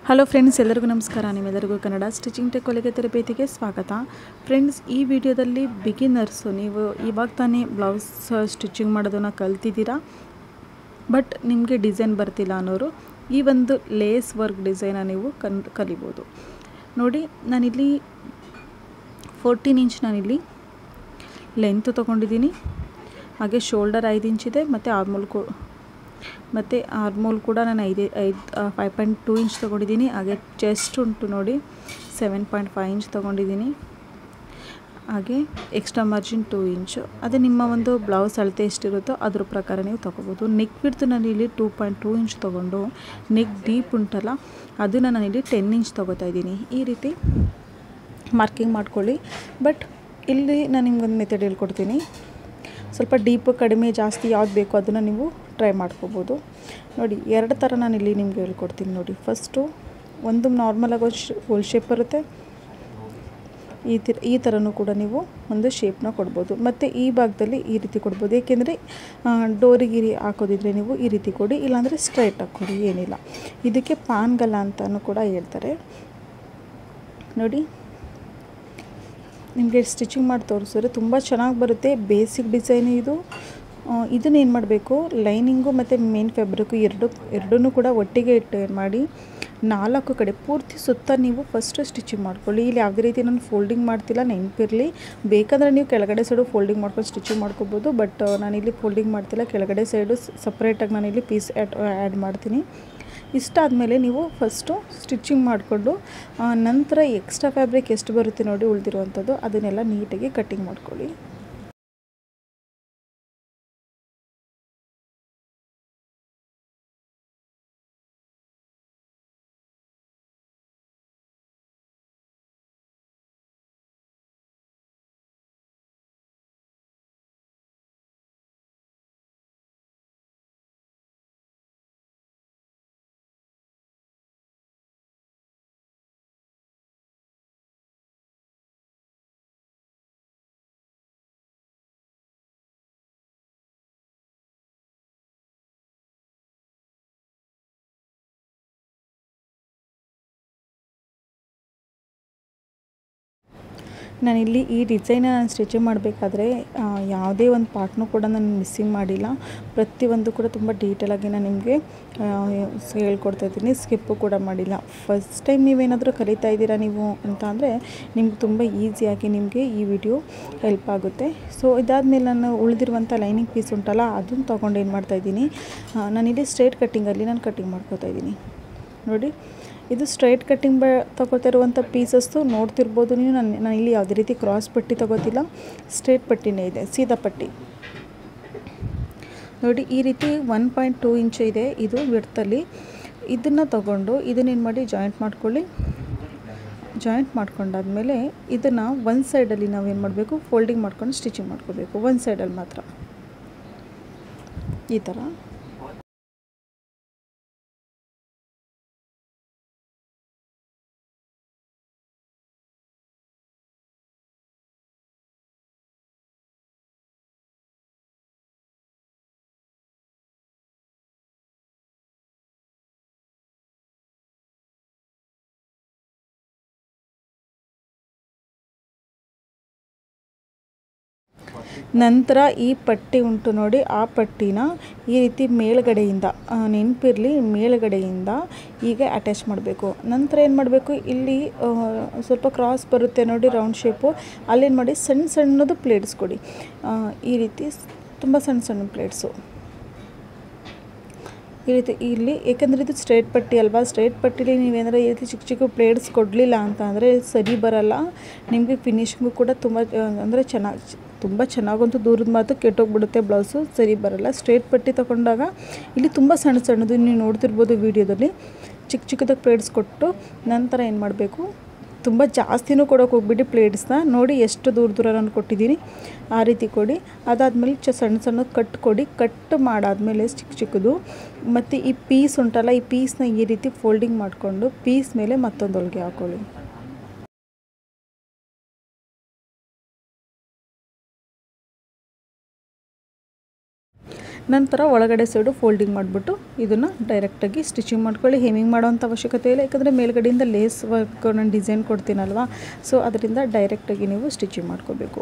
hello friends ಎಲ್ಲರಿಗೂ ನಮಸ್ಕಾರ ನಿಮ್ಮೆಲ್ಲರಿಗೂ ಕನ್ನಡ ಸ್ಟಿಚಿಂಗ್ ಟೆಕ್ ಹೊಲಿಗೆ ತರಬೇತಿಗೆ ಸ್ವಾಗತ ಫ್ರೆಂಡ್ಸ್ ಈ ವಿಡಿಯೋದಲ್ಲಿ ಬಿಗಿನರ್ಸು ನೀವು ಇವಾಗ ತಾನೇ ಬ್ಲೌಸ್ ಸ್ಟಿಚಿಂಗ್ ಮಾಡೋದನ್ನು ಕಲ್ತಿದ್ದೀರಾ ಬಟ್ ನಿಮಗೆ ಡಿಸೈನ್ ಬರ್ತಿಲ್ಲ ಅನ್ನೋರು ಈ ಒಂದು ಲೇಸ್ ವರ್ಕ್ ಡಿಸೈನ ನೀವು ಕನ್ ಕಲಿಬೋದು ನೋಡಿ ನಾನಿಲ್ಲಿ ಫೋರ್ಟೀನ್ ಇಂಚ್ ನಾನಿಲ್ಲಿ ಲೆಂತ್ ತೊಗೊಂಡಿದ್ದೀನಿ ಹಾಗೆ ಶೋಲ್ಡರ್ ಐದು ಇಂಚಿದೆ ಮತ್ತು ಆರ್ಮೋಲ್ ಕೂ ಮತ್ತು ಆರ್ಮೋಲ್ ಕೂಡ ನಾನು ಐದು ಐದು ಫೈವ್ ಪಾಯಿಂಟ್ ಟೂ ಇಂಚ್ ತೊಗೊಂಡಿದ್ದೀನಿ ಹಾಗೆ ಚೆಸ್ಟ್ ಉಂಟು ನೋಡಿ ಸೆವೆನ್ ಪಾಯಿಂಟ್ ಫೈವ್ ಇಂಚ್ ತೊಗೊಂಡಿದ್ದೀನಿ ಹಾಗೆ ಎಕ್ಸ್ಟ್ರಾ ಮಾರ್ಜಿನ್ ಟೂ ಇಂಚು ಅದೇ ನಿಮ್ಮ ಒಂದು ಬ್ಲೌಸ್ ಅಳತೆ ಎಷ್ಟಿರುತ್ತೋ ಅದ್ರ ಪ್ರಕಾರ ನೀವು ತೊಗೋಬೋದು ನೆಕ್ ಬಿಡ್ತು ನಾನು ಇಲ್ಲಿ ಟೂ ಪಾಯಿಂಟ್ ಟೂ ಇಂಚ್ ತೊಗೊಂಡು ನೆಕ್ ಡೀಪ್ ಉಂಟಲ್ಲ ಅದನ್ನು ನಾನಿಲ್ಲಿ ಟೆನ್ ಇಂಚ್ ತೊಗೋತಾ ಇದ್ದೀನಿ ಈ ರೀತಿ ಮಾರ್ಕಿಂಗ್ ಮಾಡ್ಕೊಳ್ಳಿ ಬಟ್ ಇಲ್ಲಿ ನಾನು ನಿಮ್ಗೊಂದು ಮೆಥಡ್ ಹೇಳ್ಕೊಡ್ತೀನಿ ಸ್ವಲ್ಪ ಡೀಪು ಕಡಿಮೆ ಜಾಸ್ತಿ ಯಾವ್ದು ಬೇಕೋ ಅದನ್ನು ನೀವು ಟ್ರೈ ಮಾಡ್ಕೋಬೋದು ನೋಡಿ ಎರಡು ಥರ ನಾನು ಇಲ್ಲಿ ನಿಮ್ಗೆ ಹೇಳ್ಕೊಡ್ತೀನಿ ನೋಡಿ ಫಸ್ಟು ಒಂದು ನಾರ್ಮಲಾಗಿ ಒಂದು ಶ್ ಹೋಲ್ ಶೇಪ್ ಬರುತ್ತೆ ಈ ತಿ ಈ ಥರನೂ ಕೂಡ ನೀವು ಒಂದು ಶೇಪ್ನ ಕೊಡ್ಬೋದು ಮತ್ತು ಈ ಭಾಗದಲ್ಲಿ ಈ ರೀತಿ ಕೊಡ್ಬೋದು ಏಕೆಂದರೆ ಡೋರಿಗಿರಿ ಹಾಕೋದಿದ್ರೆ ನೀವು ಈ ರೀತಿ ಕೊಡಿ ಇಲ್ಲಾಂದರೆ ಸ್ಟ್ರೈಟ್ ಹಾಕ್ಕೊಡಿ ಏನಿಲ್ಲ ಇದಕ್ಕೆ ಪಾನ್ಗಲ್ಲ ಅಂತಲೂ ಕೂಡ ಹೇಳ್ತಾರೆ ನೋಡಿ ನಿಮಗೆ ಸ್ಟಿಚಿಂಗ್ ಮಾಡಿ ತೋರಿಸಿದ್ರೆ ತುಂಬ ಚೆನ್ನಾಗಿ ಬರುತ್ತೆ ಬೇಸಿಕ್ ಡಿಸೈನ್ ಇದು ಇದನ್ನ ಏನು ಮಾಡಬೇಕು ಲೈನಿಂಗು ಮತ್ತು ಮೇನ್ ಫ್ಯಾಬ್ರಿಕ್ಕು ಎರಡು ಎರಡನ್ನೂ ಕೂಡ ಒಟ್ಟಿಗೆ ಇಟ್ಟು ಏನು ಮಾಡಿ ನಾಲ್ಕು ಕಡೆ ಪೂರ್ತಿ ಸುತ್ತ ನೀವು ಫಸ್ಟು ಸ್ಟಿಚಿಂಗ್ ಮಾಡ್ಕೊಳ್ಳಿ ಇಲ್ಲಿ ಯಾವುದೇ ರೀತಿ ನಾನು ಫೋಲ್ಡಿಂಗ್ ಮಾಡ್ತಿಲ್ಲ ನೆನಪಿರಲಿ ಬೇಕಾದರೆ ನೀವು ಕೆಳಗಡೆ ಸೈಡು ಫೋಲ್ಡಿಂಗ್ ಮಾಡ್ಕೊಂಡು ಸ್ಟಿಚಿಂಗ್ ಮಾಡ್ಕೋಬೋದು ಬಟ್ ನಾನಿಲ್ಲಿ ಫೋಲ್ಡಿಂಗ್ ಮಾಡ್ತಿಲ್ಲ ಕೆಳಗಡೆ ಸೈಡು ಸಪ್ರೇಟಾಗಿ ನಾನಿಲ್ಲಿ ಪೀಸ್ ಆ್ಯಡ್ ಆ್ಯಡ್ ಮಾಡ್ತೀನಿ ಇಷ್ಟಾದಮೇಲೆ ನೀವು ಫಸ್ಟು ಸ್ಟಿಚಿಂಗ್ ಮಾಡಿಕೊಂಡು ನಂತರ ಎಕ್ಸ್ಟ್ರಾ ಫ್ಯಾಬ್ರಿಕ್ ಎಷ್ಟು ಬರುತ್ತೆ ನೋಡಿ ಉಳಿದಿರುವಂಥದ್ದು ಅದನ್ನೆಲ್ಲ ನೀಟಾಗಿ ಕಟ್ಟಿಂಗ್ ಮಾಡ್ಕೊಳ್ಳಿ ನಾನಿಲ್ಲಿ ಈ ಡಿಸೈನ ನಾನು ಸ್ಟಿಚಿಂಗ್ ಮಾಡಬೇಕಾದ್ರೆ ಯಾವುದೇ ಒಂದು ಪಾರ್ಟ್ನೂ ಕೂಡ ನಾನು ಮಿಸ್ಸಿಂಗ್ ಮಾಡಿಲ್ಲ ಪ್ರತಿಯೊಂದು ಕೂಡ ತುಂಬ ಡೀಟೇಲಾಗಿ ನಾನು ನಿಮಗೆ ಹೇಳ್ಕೊಡ್ತಾ ಇದ್ದೀನಿ ಸ್ಕಿಪ್ಪು ಕೂಡ ಮಾಡಿಲ್ಲ ಫಸ್ಟ್ ಟೈಮ್ ನೀವೇನಾದರೂ ಕಲಿತಾ ಇದ್ದೀರಾ ನೀವು ಅಂತ ಅಂದರೆ ನಿಮ್ಗೆ ತುಂಬ ಈಸಿಯಾಗಿ ನಿಮಗೆ ಈ ವಿಡಿಯೋ ಹೆಲ್ಪ್ ಆಗುತ್ತೆ ಸೊ ಇದಾದಮೇಲೆ ನಾನು ಉಳಿದಿರುವಂಥ ಲೈನಿಂಗ್ ಪೀಸ್ ಉಂಟಲ್ಲ ಅದನ್ನು ತೊಗೊಂಡು ಏನು ಮಾಡ್ತಾಯಿದ್ದೀನಿ ನಾನಿಲ್ಲಿ ಸ್ಟ್ರೇಟ್ ಕಟ್ಟಿಂಗಲ್ಲಿ ನಾನು ಕಟ್ಟಿಂಗ್ ಮಾಡ್ಕೋತಾ ಇದ್ದೀನಿ ನೋಡಿ ಇದು ಸ್ಟ್ರೈಟ್ ಕಟ್ಟಿಂಗ್ ಬ ತಗೋತಾ ಇರುವಂಥ ಪೀಸಸ್ಸು ನೋಡ್ತಿರ್ಬೋದು ನೀವು ನಾನು ನಾನು ಇಲ್ಲಿ ಯಾವುದೇ ರೀತಿ ಕ್ರಾಸ್ ಪಟ್ಟಿ ತಗೋತಿಲ್ಲ ಸ್ಟ್ರೇಟ್ ಪಟ್ಟಿನೇ ಇದೆ ಸೀದಾ ಪಟ್ಟಿ ನೋಡಿ ಈ ರೀತಿ ಒನ್ ಪಾಯಿಂಟ್ ಟೂ ಇಂಚ್ ಇದೆ ಇದು ವಿಡ್ತಲ್ಲಿ ಇದನ್ನು ತಗೊಂಡು ಇದನ್ನೇನು ಮಾಡಿ ಜಾಯಿಂಟ್ ಮಾಡ್ಕೊಳ್ಳಿ ಜಾಯಿಂಟ್ ಮಾಡ್ಕೊಂಡಾದ್ಮೇಲೆ ಇದನ್ನು ಒಂದು ಸೈಡಲ್ಲಿ ನಾವೇನು ಮಾಡಬೇಕು ಫೋಲ್ಡಿಂಗ್ ಮಾಡ್ಕೊಂಡು ಸ್ಟಿಚಿಂಗ್ ಮಾಡ್ಕೋಬೇಕು ಒಂದು ಸೈಡಲ್ಲಿ ಮಾತ್ರ ಈ ಥರ ನಂತರ ಈ ಪಟ್ಟಿ ಉಂಟು ನೋಡಿ ಆ ಪಟ್ಟಿನ ಈ ರೀತಿ ಮೇಲ್ಗಡೆಯಿಂದ ನೆನಪಿರಲಿ ಮೇಲ್ಗಡೆಯಿಂದ ಈಗ ಅಟ್ಯಾಚ್ ಮಾಡಬೇಕು ನಂತರ ಏನು ಮಾಡಬೇಕು ಇಲ್ಲಿ ಸ್ವಲ್ಪ ಕ್ರಾಸ್ ಬರುತ್ತೆ ನೋಡಿ ರೌಂಡ್ ಶೇಪು ಅಲ್ಲೇನು ಮಾಡಿ ಸಣ್ಣ ಸಣ್ಣದು ಪ್ಲೇಟ್ಸ್ ಕೊಡಿ ಈ ರೀತಿ ತುಂಬ ಸಣ್ಣ ಸಣ್ಣ ಪ್ಲೇಟ್ಸು ಈ ರೀತಿ ಇಲ್ಲಿ ಏಕೆಂದರೆ ಇದು ಸ್ಟ್ರೇಟ್ ಪಟ್ಟಿ ಅಲ್ವಾ ಸ್ಟ್ರೇಟ್ ಪಟ್ಟಿಲಿ ನೀವೇನಾದ್ರು ಈ ರೀತಿ ಚಿಕ್ಕ ಚಿಕ್ಕ ಪ್ಲೇಟ್ಸ್ ಕೊಡಲಿಲ್ಲ ಅಂತ ಅಂದರೆ ಸರಿ ಬರಲ್ಲ ನಿಮಗೆ ಫಿನಿಶಿಂಗು ಕೂಡ ತುಂಬ ಅಂದರೆ ಚೆನ್ನಾಗಿ ತುಂಬ ಚೆನ್ನಾಗಂತೂ ದೂರದ ಮಾತು ಕೆಟ್ಟೋಗ್ಬಿಡುತ್ತೆ ಬ್ಲೌಸು ಸರಿ ಬರಲ್ಲ ಸ್ಟ್ರೇಟ್ ಪಟ್ಟಿ ತೊಗೊಂಡಾಗ ಇಲ್ಲಿ ತುಂಬ ಸಣ್ಣ ಸಣ್ಣದು ನೀವು ನೋಡ್ತಿರ್ಬೋದು ವೀಡಿಯೋದಲ್ಲಿ ಚಿಕ್ಕ ಚಿಕ್ಕದಾಗಿ ಪ್ಲೇಟ್ಸ್ ಕೊಟ್ಟು ನಂತರ ಏನು ಮಾಡಬೇಕು ತುಂಬ ಜಾಸ್ತಿನೂ ಕೊಡೋಕೆ ಹೋಗ್ಬಿಟ್ಟು ಪ್ಲೇಟ್ಸ್ನ ನೋಡಿ ಎಷ್ಟು ದೂರ ದೂರ ನಾನು ಕೊಟ್ಟಿದ್ದೀನಿ ಆ ರೀತಿ ಕೊಡಿ ಅದಾದಮೇಲೆ ಚ ಸಣ್ಣ ಸಣ್ಣ ಕಟ್ ಕೊಡಿ ಕಟ್ ಮಾಡಾದಮೇಲೆ ಚಿಕ್ಕ ಚಿಕ್ಕದು ಮತ್ತು ಈ ಪೀಸ್ ಉಂಟಲ್ಲ ಈ ಪೀಸ್ನ ಈ ರೀತಿ ಫೋಲ್ಡಿಂಗ್ ಮಾಡಿಕೊಂಡು ಪೀಸ್ ಮೇಲೆ ಮತ್ತೊಂದು ಹೊಲಿಗೆ ಹಾಕ್ಕೊಳ್ಳಿ ನಂತರ ಒಳಗಡೆ ಸೈಡು ಫೋಲ್ಡಿಂಗ್ ಮಾಡಿಬಿಟ್ಟು ಇದನ್ನು ಡೈರೆಕ್ಟಾಗಿ ಸ್ಟಿಚಿಂಗ್ ಮಾಡ್ಕೊಳ್ಳಿ ಹೇಮಿಂಗ್ ಮಾಡೋವಂಥ ಅವಶ್ಯಕತೆ ಇಲ್ಲ ಯಾಕಂದರೆ ಮೇಲ್ಗಡೆಯಿಂದ ಲೇಸ್ ವರ್ಕ್ ನಾನು ಡಿಸೈನ್ ಕೊಡ್ತೀನಲ್ವಾ ಸೊ ಅದರಿಂದ ಡೈರೆಕ್ಟಾಗಿ ನೀವು ಸ್ಟಿಚಿಂಗ್ ಮಾಡ್ಕೋಬೇಕು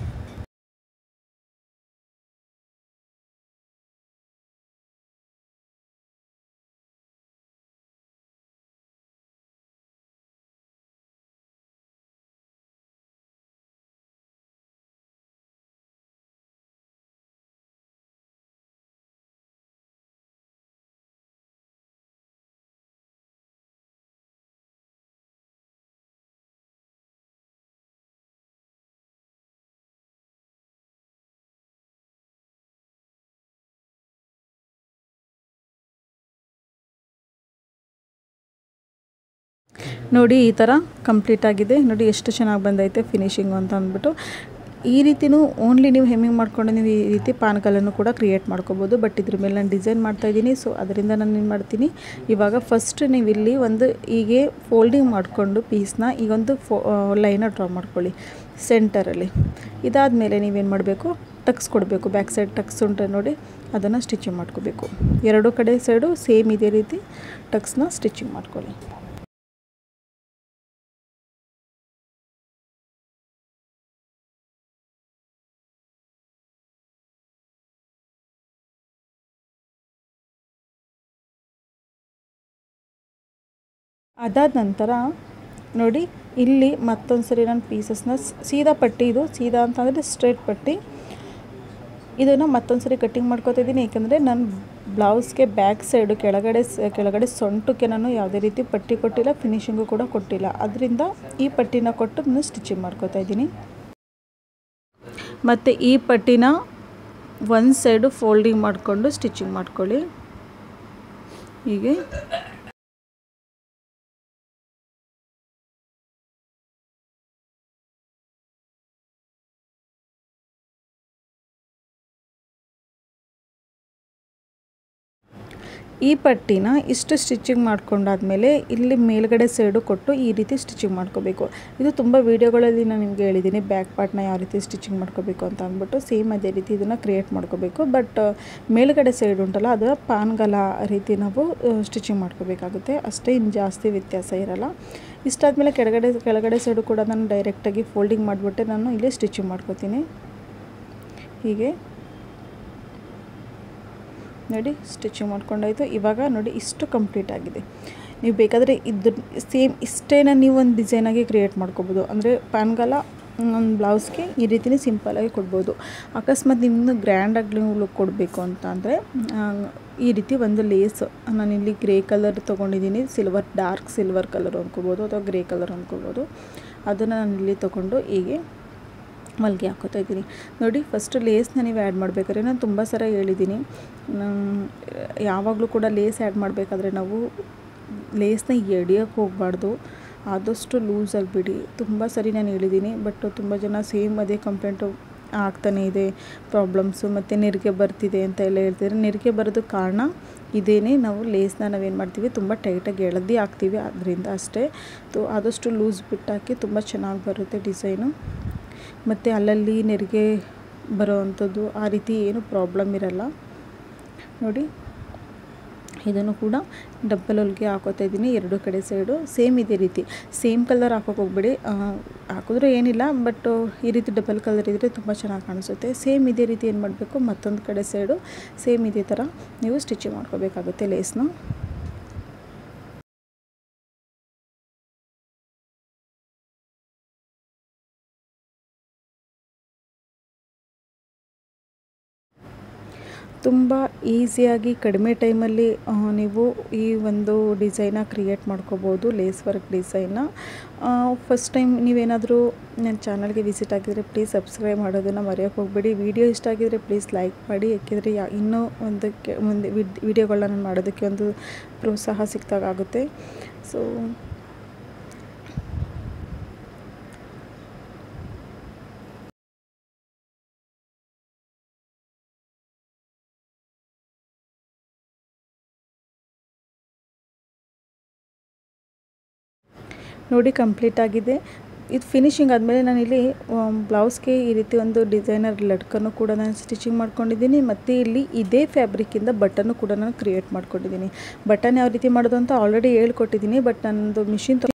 ನೋಡಿ ಈ ಥರ ಕಂಪ್ಲೀಟ್ ಆಗಿದೆ ನೋಡಿ ಎಷ್ಟು ಚೆನ್ನಾಗಿ ಬಂದೈತೆ ಫಿನಿಶಿಂಗು ಅಂತ ಅಂದ್ಬಿಟ್ಟು ಈ ರೀತಿನೂ ಓನ್ಲಿ ನೀವು ಹೆಮ್ಮಿಂಗ್ ಮಾಡ್ಕೊಂಡು ನೀವು ಈ ರೀತಿ ಪಾನ್ಕಲನ್ನು ಕೂಡ ಕ್ರಿಯೇಟ್ ಮಾಡ್ಕೋಬೋದು ಬಟ್ ಇದ್ರ ಮೇಲೆ ನಾನು ಡಿಸೈನ್ ಮಾಡ್ತಾಯಿದ್ದೀನಿ ಸೊ ಅದರಿಂದ ನಾನು ಏನು ಮಾಡ್ತೀನಿ ಇವಾಗ ಫಸ್ಟ್ ನೀವು ಇಲ್ಲಿ ಒಂದು ಹೀಗೆ ಫೋಲ್ಡಿಂಗ್ ಮಾಡಿಕೊಂಡು ಪೀಸ್ನ ಈಗೊಂದು ಫೋ ಲೈನ ಡ್ರಾ ಮಾಡ್ಕೊಳ್ಳಿ ಸೆಂಟರಲ್ಲಿ ಇದಾದಮೇಲೆ ನೀವೇನು ಮಾಡಬೇಕು ಟಕ್ಸ್ ಕೊಡಬೇಕು ಬ್ಯಾಕ್ ಸೈಡ್ ಟಕ್ಸ್ ಉಂಟು ನೋಡಿ ಅದನ್ನು ಸ್ಟಿಚಿಂಗ್ ಮಾಡ್ಕೋಬೇಕು ಎರಡು ಕಡೆ ಸೈಡು ಸೇಮ್ ಇದೇ ರೀತಿ ಟಕ್ಸ್ನ ಸ್ಟಿಚಿಂಗ್ ಮಾಡ್ಕೊಳ್ಳಿ ಅದಾದ ನಂತರ ನೋಡಿ ಇಲ್ಲಿ ಮತ್ತೊಂದು ಸರಿ ನಾನು ಪೀಸಸ್ನ ಸೀದಾ ಪಟ್ಟಿ ಇದು ಸೀದಾ ಅಂತಂದರೆ ಸ್ಟ್ರೇಟ್ ಪಟ್ಟಿ ಇದನ್ನು ಮತ್ತೊಂದು ಸರಿ ಕಟ್ಟಿಂಗ್ ಮಾಡ್ಕೋತಾ ಇದ್ದೀನಿ ಏಕೆಂದರೆ ನಾನು ಬ್ಲೌಸ್ಗೆ ಬ್ಯಾಕ್ ಸೈಡು ಕೆಳಗಡೆ ಸ ಕೆಳಗಡೆ ಸೊಂಟಕ್ಕೆ ನಾನು ಯಾವುದೇ ರೀತಿ ಪಟ್ಟಿ ಕೊಟ್ಟಿಲ್ಲ ಫಿನಿಶಿಂಗು ಕೂಡ ಕೊಟ್ಟಿಲ್ಲ ಅದರಿಂದ ಈ ಪಟ್ಟಿನ ಕೊಟ್ಟು ನಾನು ಸ್ಟಿಚಿಂಗ್ ಮಾಡ್ಕೋತಾ ಇದ್ದೀನಿ ಮತ್ತು ಈ ಪಟ್ಟಿನ ಒಂದು ಸೈಡು ಫೋಲ್ಡಿಂಗ್ ಮಾಡಿಕೊಂಡು ಸ್ಟಿಚಿಂಗ್ ಮಾಡ್ಕೊಳ್ಳಿ ಹೀಗೆ ಈ ಪಟ್ಟಿನ ಇಷ್ಟು ಸ್ಟಿಚಿಂಗ್ ಮಾಡ್ಕೊಂಡಾದ್ಮೇಲೆ ಇಲ್ಲಿ ಮೇಲ್ಗಡೆ ಸೈಡು ಕೊಟ್ಟು ಈ ರೀತಿ ಸ್ಟಿಚಿಂಗ್ ಮಾಡ್ಕೋಬೇಕು ಇದು ತುಂಬ ವೀಡಿಯೋಗಳಲ್ಲಿ ನಾನು ನಿಮಗೆ ಹೇಳಿದ್ದೀನಿ ಬ್ಯಾಕ್ ಪಾರ್ಟ್ನ ಯಾವ ರೀತಿ ಸ್ಟಿಚಿಂಗ್ ಮಾಡ್ಕೋಬೇಕು ಅಂತ ಅಂದ್ಬಿಟ್ಟು ಸೇಮ್ ಅದೇ ರೀತಿ ಇದನ್ನು ಕ್ರಿಯೇಟ್ ಮಾಡ್ಕೋಬೇಕು ಬಟ್ ಮೇಲ್ಗಡೆ ಸೈಡ್ ಉಂಟಲ್ಲ ಅದರ ಪಾನ್ಗಲ ರೀತಿ ನಾವು ಸ್ಟಿಚಿಂಗ್ ಮಾಡ್ಕೋಬೇಕಾಗುತ್ತೆ ಅಷ್ಟೇ ಇನ್ನು ಜಾಸ್ತಿ ವ್ಯತ್ಯಾಸ ಇರಲ್ಲ ಇಷ್ಟಾದಮೇಲೆ ಕೆಳಗಡೆ ಕೆಳಗಡೆ ಸೈಡು ಕೂಡ ನಾನು ಡೈರೆಕ್ಟಾಗಿ ಫೋಲ್ಡಿಂಗ್ ಮಾಡಿಬಿಟ್ಟೆ ನಾನು ಇಲ್ಲಿ ಸ್ಟಿಚಿಂಗ್ ಮಾಡ್ಕೋತೀನಿ ಹೀಗೆ ನೋಡಿ ಸ್ಟಿಚಿಂಗ್ ಮಾಡ್ಕೊಂಡಾಯಿತು ಇವಾಗ ನೋಡಿ ಇಷ್ಟು ಕಂಪ್ಲೀಟ್ ಆಗಿದೆ ನೀವು ಬೇಕಾದರೆ ಇದು ಸೇಮ್ ಇಷ್ಟೇನ ನೀವು ಒಂದು ಡಿಸೈನಾಗಿ ಕ್ರಿಯೇಟ್ ಮಾಡ್ಕೋಬೋದು ಅಂದರೆ ಪಾನ್ಗಾಲ ಒಂದು ಬ್ಲೌಸ್ಗೆ ಈ ರೀತಿನೇ ಸಿಂಪಲಾಗಿ ಕೊಡ್ಬೋದು ಅಕಸ್ಮಾತ್ ನಿಮ್ಮನ್ನು ಗ್ರ್ಯಾಂಡಾಗಿ ನೀವು ಲುಕ್ ಕೊಡಬೇಕು ಅಂತ ಅಂದರೆ ಈ ರೀತಿ ಒಂದು ಲೇಸ್ ನಾನಿಲ್ಲಿ ಗ್ರೇ ಕಲರ್ ತೊಗೊಂಡಿದ್ದೀನಿ ಸಿಲ್ವರ್ ಡಾರ್ಕ್ ಸಿಲ್ವರ್ ಕಲರ್ ಅಂದ್ಕೋಬೋದು ಅಥವಾ ಗ್ರೇ ಕಲರ್ ಅಂದ್ಕೋಬೋದು ಅದನ್ನು ನಾನು ಇಲ್ಲಿ ತೊಗೊಂಡು ಹೀಗೆ ಮಲ್ಗೆ ಹಾಕೋತಾ ಇದ್ದೀನಿ ನೋಡಿ ಫಸ್ಟ್ ಲೇಸ್ನ ನೀವು ಆ್ಯಡ್ ಮಾಡಬೇಕಾದ್ರೆ ನಾನು ತುಂಬ ಸಲ ಹೇಳಿದ್ದೀನಿ ಯಾವಾಗಲೂ ಕೂಡ ಲೇಸ್ ಆ್ಯಡ್ ಮಾಡಬೇಕಾದ್ರೆ ನಾವು ಲೇಸ್ನ ಎಡಿಯೋಕ್ಕೆ ಹೋಗಬಾರ್ದು ಆದಷ್ಟು ಲೂಸ್ ಆಗಿಬಿಡಿ ತುಂಬ ಸರಿ ನಾನು ಹೇಳಿದ್ದೀನಿ ಬಟ್ ತುಂಬ ಜನ ಸೇಮ್ ಅದೇ ಕಂಪ್ಲೇಂಟು ಆಗ್ತಾನೇ ಇದೆ ಪ್ರಾಬ್ಲಮ್ಸು ಮತ್ತು ನೆರಿಗೆ ಬರ್ತಿದೆ ಅಂತ ಎಲ್ಲ ಹೇಳ್ತಿದ್ರೆ ನೆರಿಗೆ ಬರೋದಕ್ಕೆ ಕಾರಣ ಇದೇನೇ ನಾವು ಲೇಸ್ನ ನಾವೇನು ಮಾಡ್ತೀವಿ ತುಂಬ ಟೈಟಾಗಿ ಎಳೆದಿ ಹಾಕ್ತೀವಿ ಅದರಿಂದ ಅಷ್ಟೇ ತೊ ಆದಷ್ಟು ಲೂಸ್ ಬಿಟ್ಟಾಕಿ ತುಂಬ ಚೆನ್ನಾಗಿ ಬರುತ್ತೆ ಡಿಸೈನು ಮತ್ತು ಅಲ್ಲಲ್ಲಿ ನೆರಿಗೆ ಬರೋ ಅಂಥದ್ದು ಆ ರೀತಿ ಏನು ಪ್ರಾಬ್ಲಮ್ ಇರಲ್ಲ ನೋಡಿ ಇದನ್ನು ಕೂಡ ಡಬ್ಬಲ್ ಹೊಲಿಗೆ ಹಾಕೋತಾ ಇದ್ದೀನಿ ಎರಡು ಕಡೆ ಸೈಡು ಸೇಮ್ ಇದೇ ರೀತಿ ಸೇಮ್ ಕಲರ್ ಹಾಕೋಕೆ ಹೋಗ್ಬೇಡಿ ಹಾಕಿದ್ರೆ ಏನಿಲ್ಲ ಬಟ್ ಈ ರೀತಿ ಡಬಲ್ ಕಲರ್ ಇದ್ದರೆ ತುಂಬ ಚೆನ್ನಾಗಿ ಕಾಣಿಸುತ್ತೆ ಸೇಮ್ ಇದೇ ರೀತಿ ಏನು ಮಾಡಬೇಕು ಮತ್ತೊಂದು ಕಡೆ ಸೈಡು ಸೇಮ್ ಇದೇ ಥರ ನೀವು ಸ್ಟಿಚಿಂಗ್ ಮಾಡ್ಕೋಬೇಕಾಗುತ್ತೆ ಲೇಸ್ನ ತುಂಬ ಈಸಿಯಾಗಿ ಕಡಿಮೆ ಟೈಮಲ್ಲಿ ನೀವು ಈ ಒಂದು ಡಿಸೈನ ಕ್ರಿಯೇಟ್ ಮಾಡ್ಕೋಬೋದು ಲೇಸ್ ವರ್ಕ್ ಡಿಸೈನ್ನ ಫಸ್ಟ್ ಟೈಮ್ ನೀವೇನಾದರೂ ನನ್ನ ಚಾನಲ್ಗೆ ವಿಸಿಟ್ ಆಗಿದರೆ ಪ್ಲೀಸ್ ಸಬ್ಸ್ಕ್ರೈಬ್ ಮಾಡೋದನ್ನು ಮರೆಯೋಕ್ಕೆ ಹೋಗಬೇಡಿ ವಿಡಿಯೋ ಇಷ್ಟ ಆಗಿದರೆ ಪ್ಲೀಸ್ ಲೈಕ್ ಮಾಡಿ ಯಾಕೆಂದರೆ ಯಾ ಇನ್ನೂ ಒಂದಕ್ಕೆ ಮುಂದೆ ವಿಡಿಯೋಗಳನ್ನ ನಾನು ಮಾಡೋದಕ್ಕೆ ಒಂದು ಪ್ರೋತ್ಸಾಹ ಸಿಕ್ತಾಗುತ್ತೆ ಸೊ ನೋಡಿ ಕಂಪ್ಲೀಟ್ ಆಗಿದೆ ಇದು ಫಿನಿಶಿಂಗ್ ಆದಮೇಲೆ ನಾನಿಲ್ಲಿ ಬ್ಲೌಸ್ಗೆ ಈ ರೀತಿ ಒಂದು ಡಿಸೈನರ್ ಲಟ್ಕನ್ನು ಕೂಡ ನಾನು ಸ್ಟಿಚಿಂಗ್ ಮಾಡ್ಕೊಂಡಿದ್ದೀನಿ ಮತ್ತು ಇಲ್ಲಿ ಇದೇ ಫ್ಯಾಬ್ರಿಕ್ಕಿಂದ ಬಟನ್ನು ಕೂಡ ನಾನು ಕ್ರಿಯೇಟ್ ಮಾಡ್ಕೊಂಡಿದ್ದೀನಿ ಬಟನ್ ಯಾವ ರೀತಿ ಮಾಡೋದು ಅಂತ ಆಲ್ರೆಡಿ ಹೇಳ್ಕೊಟ್ಟಿದ್ದೀನಿ ಬಟ್ ನನ್ನದು ಮಿಷಿನ್